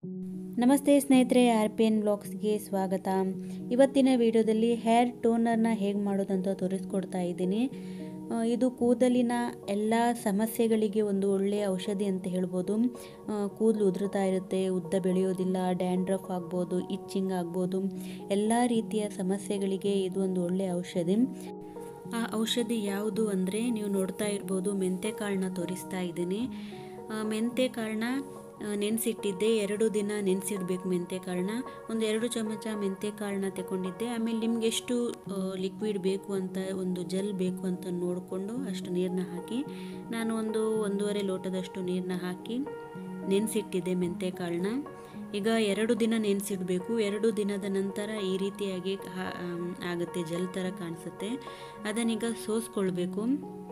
ನಮಸ್ತೆ ಸ್ನೇಹಿತರೆ R P N ಬ್ಲಾಗ್ಸ್ಗೆ ಸ್ವಾಗತ ಇವತ್ತಿನ ವಿಡಿಯೋದಲ್ಲಿ ಹೇರ್ ಟೋನರ್ನ ಹೇಗೆ ಮಾಡೋದಂತ ತೋರಿಸ್ಕೊಡ್ತಾ ಇದ್ದೀನಿ ಆ, ಇದು ಕೂದಲಿನ ಎಲ್ಲ ಸಮಸ್ಯೆಗಳಿಗೆ ಒಂದು ಒಳ್ಳೆಯ ಔಷಧಿ ಅಂತ ಹೇಳ್ಬೋದು ಆ, ಕೂದಲು ಉದುರುತ್ತಾ ಇರುತ್ತೆ ಉದ್ದ ಬೆಳೆಯೋದಿಲ್ಲ ಡ್ಯಾಂಡ್ರಫ್ ಆಗ್ಬೋದು ಇಚ್ಚಿಂಗ್ ಆಗ್ಬೋದು ಎಲ್ಲ ರೀತಿಯ ಸಮಸ್ಯೆಗಳಿಗೆ ಇದು ಒಂದು ಒಳ್ಳೆಯ ಔಷಧಿ ಆ ಔಷಧಿ ಯಾವುದು ಅಂದರೆ ನೀವು ನೋಡ್ತಾ ಇರ್ಬೋದು ಮೆಂತೆಕಾಳನ್ನ ತೋರಿಸ್ತಾ ಇದ್ದೀನಿ ಆ, ಮೆಂತೆಕಾಳನ್ನ ನೆನೆಸಿಟ್ಟಿದ್ದೆ ಎರಡು ದಿನ ನೆನೆಸಿಡ್ಬೇಕು ಮೆಂತೆಕಾಳನ್ನ ಒಂದು ಎರಡು ಚಮಚ ಮೆಂತೆಕಾಳನ್ನ ತಗೊಂಡಿದ್ದೆ ಆಮೇಲೆ ನಿಮ್ಗೆ ಎಷ್ಟು ಲಿಕ್ವಿಡ್ ಬೇಕು ಅಂತ ಒಂದು ಜೆಲ್ ಬೇಕು ಅಂತ ನೋಡಿಕೊಂಡು ಅಷ್ಟು ನೀರನ್ನ ಹಾಕಿ ನಾನು ಒಂದು ಒಂದೂವರೆ ಲೋಟದಷ್ಟು ನೀರನ್ನ ಹಾಕಿ ನೆನೆಸಿಟ್ಟಿದ್ದೆ ಮೆಂತೆಕಾಳನ್ನ ಈಗ ಎರಡು ದಿನ ನೆನೆಸಿಡಬೇಕು ಎರಡು ದಿನದ ನಂತರ ಈ ರೀತಿಯಾಗಿ ಹಾ- ಆಮ್, ಆಗುತ್ತೆ ಜೆಲ್ ಥರ ಕಾಣಿಸುತ್ತೆ ಅದನ್ನೀಗ ಸೋಸ್ಕೊಳ್ಬೇಕು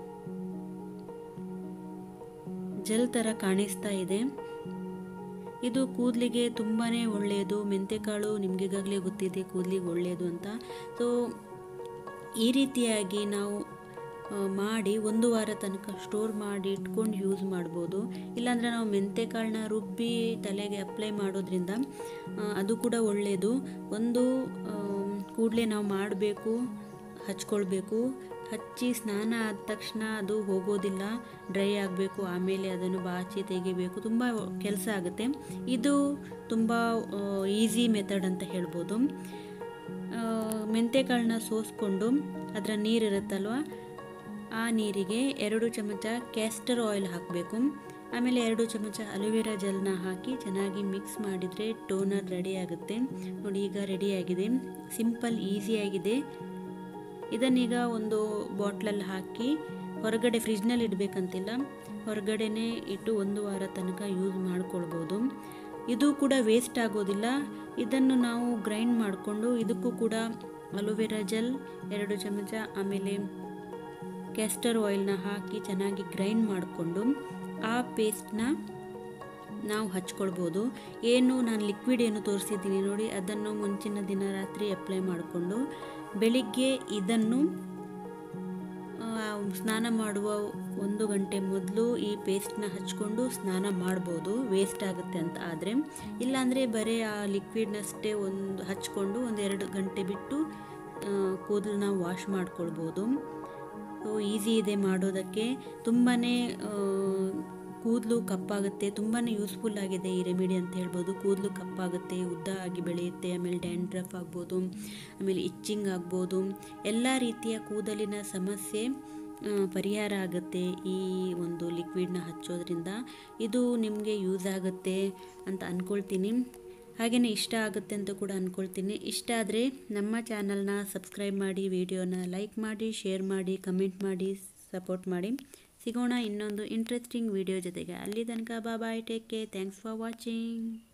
ಜೆಲ್ ಥರ ಕಾಣಿಸ್ತಾ ಇದೆ ಇದು ಕೂದಲಿಗೆ ತುಂಬಾ ಒಳ್ಳೆಯದು ಮೆಂತೆಕಾಳು ನಿಮಗೀಗಾಗಲೇ ಗೊತ್ತಿದೆ ಕೂದಲಿಗೆ ಒಳ್ಳೆಯದು ಅಂತ ಸೊ ಈ ರೀತಿಯಾಗಿ ನಾವು ಆ, ಮಾಡಿ ಒಂದು ವಾರ ತನಕ ಸ್ಟೋರ್ ಮಾಡಿ ಇಟ್ಕೊಂಡು ಯೂಸ್ ಮಾಡ್ಬೋದು ಇಲ್ಲಾಂದರೆ ನಾವು ಮೆಂತೆಕಾಳನ್ನ ರುಬ್ಬಿ ತಲೆಗೆ ಅಪ್ಲೈ ಮಾಡೋದ್ರಿಂದ ಆ, ಅದು ಕೂಡ ಒಳ್ಳೆಯದು ಒಂದು ಕೂಡಲೇ ನಾವು ಮಾಡಬೇಕು ಹಚ್ಕೊಳ್ಬೇಕು ಹಚ್ಚಿ ಸ್ನಾನ ಆದ ತಕ್ಷಣ ಅದು ಹೋಗೋದಿಲ್ಲ ಡ್ರೈ ಆಗಬೇಕು ಆಮೇಲೆ ಅದನ್ನು ಬಾಚಿ ತೆಗಿಬೇಕು ತುಂಬ ಕೆಲಸ ಆಗುತ್ತೆ ಇದು ತುಂಬ ಈಸಿ ಮೆಥಡ್ ಅಂತ ಹೇಳ್ಬೋದು ಆ, ಮೆಂತೆಕಾಳನ್ನ ಸೋಸ್ಕೊಂಡು ಅದರ ನೀರಿರುತ್ತಲ್ವ ಆ ನೀರಿಗೆ ಎರಡು ಚಮಚ ಕ್ಯಾಸ್ಟರ್ ಆಯಿಲ್ ಹಾಕಬೇಕು ಆಮೇಲೆ ಎರಡು ಚಮಚ ಅಲೋವೆರಾ ಜೆಲ್ನ ಹಾಕಿ ಚೆನ್ನಾಗಿ ಮಿಕ್ಸ್ ಮಾಡಿದರೆ ಟೋನರ್ ರೆಡಿ ಆಗುತ್ತೆ ನೋಡಿ ಈಗ ರೆಡಿಯಾಗಿದೆ ಸಿಂಪಲ್ ಈಸಿಯಾಗಿದೆ ಇದನ್ನೀಗ ಒಂದು ಬಾಟ್ಲಲ್ಲಿ ಹಾಕಿ ಹೊರಗಡೆ ಫ್ರಿಜ್ನಲ್ಲಿ ಇಡಬೇಕಂತಿಲ್ಲ ಹೊರಗಡೆನೇ ಇಟ್ಟು ಒಂದು ವಾರ ತನಕ ಯೂಸ್ ಮಾಡ್ಕೊಳ್ಬೋದು ಇದು ಕೂಡ ವೇಸ್ಟ್ ಆಗೋದಿಲ್ಲ ಇದನ್ನು ನಾವು ಗ್ರೈಂಡ್ ಮಾಡಿಕೊಂಡು ಇದಕ್ಕೂ ಕೂಡ ಅಲೋವೆರಾ ಜೆಲ್ ಎರಡು ಚಮಚ ಆಮೇಲೆ ಕ್ಯಾಸ್ಟರ್ ಆಯಿಲ್ನ ಹಾಕಿ ಚೆನ್ನಾಗಿ ಗ್ರೈಂಡ್ ಮಾಡಿಕೊಂಡು ಆ ಪೇಸ್ಟ್ನ ನಾವು ಹಚ್ಕೊಳ್ಬೋದು ಏನು ನಾನು ಲಿಕ್ವಿಡ್ ಏನು ತೋರಿಸಿದ್ದೀನಿ ನೋಡಿ ಅದನ್ನು ಮುಂಚಿನ ದಿನ ರಾತ್ರಿ ಅಪ್ಲೈ ಮಾಡಿಕೊಂಡು ಬೆಳಿಗ್ಗೆ ಇದನ್ನು ಆ, ಸ್ನಾನ ಮಾಡುವ ಒಂದು ಗಂಟೆ ಮೊದಲು ಈ ಪೇಸ್ಟ್ನ ಹಚ್ಕೊಂಡು ಸ್ನಾನ ಮಾಡ್ಬೋದು ವೇಸ್ಟ್ ಆಗುತ್ತೆ ಅಂತ ಆದರೆ ಇಲ್ಲಾಂದರೆ ಬರೀ ಆ ಲಿಕ್ವಿಡ್ನಷ್ಟೇ ಒಂದು ಹಚ್ಕೊಂಡು ಒಂದು ಎರಡು ಗಂಟೆ ಬಿಟ್ಟು ಕೂದಲನ್ನ ವಾಶ್ ಮಾಡ್ಕೊಳ್ಬೋದು ಸೊ ಈಸಿ ಇದೆ ಮಾಡೋದಕ್ಕೆ ತುಂಬಾ ಕೂದಲು ಕಪ್ಪಾಗುತ್ತೆ ತುಂಬಾ ಯೂಸ್ಫುಲ್ ಆಗಿದೆ ಈ ರೆಮಿಡಿ ಅಂತ ಹೇಳ್ಬೋದು ಕೂದಲು ಕಪ್ಪಾಗುತ್ತೆ ಉದ್ದ ಆಗಿ ಬೆಳೆಯುತ್ತೆ ಆಮೇಲೆ ಡ್ಯಾಂಡ್ರಫ್ ಆಗ್ಬೋದು ಆಮೇಲೆ ಇಚ್ಚಿಂಗ್ ಆಗ್ಬೋದು ಎಲ್ಲ ರೀತಿಯ ಕೂದಲಿನ ಸಮಸ್ಯೆ ಆ, ಪರಿಹಾರ ಆಗುತ್ತೆ ಈ ಒಂದು ಲಿಕ್ವಿಡ್ನ ಹಚ್ಚೋದ್ರಿಂದ ಇದು ನಿಮಗೆ ಯೂಸ್ ಆಗುತ್ತೆ ಅಂತ ಅಂದ್ಕೊಳ್ತೀನಿ ಹಾಗೆಯೇ ಇಷ್ಟ ಆಗುತ್ತೆ ಅಂತ ಕೂಡ ಅಂದ್ಕೊಳ್ತೀನಿ ಇಷ್ಟ ಆದರೆ ನಮ್ಮ ಚಾನಲ್ನ ಸಬ್ಸ್ಕ್ರೈಬ್ ಮಾಡಿ ವಿಡಿಯೋನ ಲೈಕ್ ಮಾಡಿ ಶೇರ್ ಮಾಡಿ ಕಮೆಂಟ್ ಮಾಡಿ ಸಪೋರ್ಟ್ ಮಾಡಿ ಸಿಗೋಣ ಇನ್ನೊಂದು ಇಂಟ್ರೆಸ್ಟಿಂಗ್ ವಿಡಿಯೋ ಜೊತೆಗೆ ಅಲ್ಲಿ ತನಕ bye take care thanks for watching